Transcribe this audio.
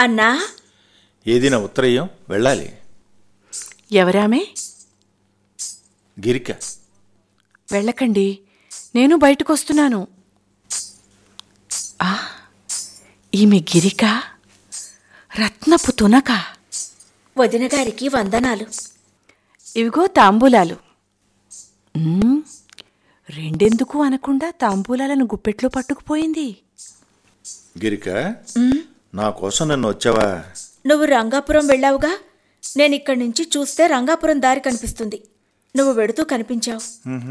అన్నా ఏది నా ఉత్తరయ్యం వెళ్ళాలి ఎవరామే గిరిక వెళ్ళకండి నేను బయటకొస్తున్నాను ఆ, ఈమె గిరిక రత్నపు తునక వదిన గారికి వందనాలు ఇవిగో తాంబూలాలు మ్మ్, రెండెందుకు అనకుండా తాంబూలాలను గుప్పెట్లో పట్టుకుపోయింది గిరిక నా కోసం నిన్ను వచ్చావా నువ్వు రంగాపురం వెళ్ళావుగా నేను ఇక్కడి నుంచి చూస్తే రంగాపురం దారి కనిపిస్తుంది నువ్వు వెడుతూ కనిపించావు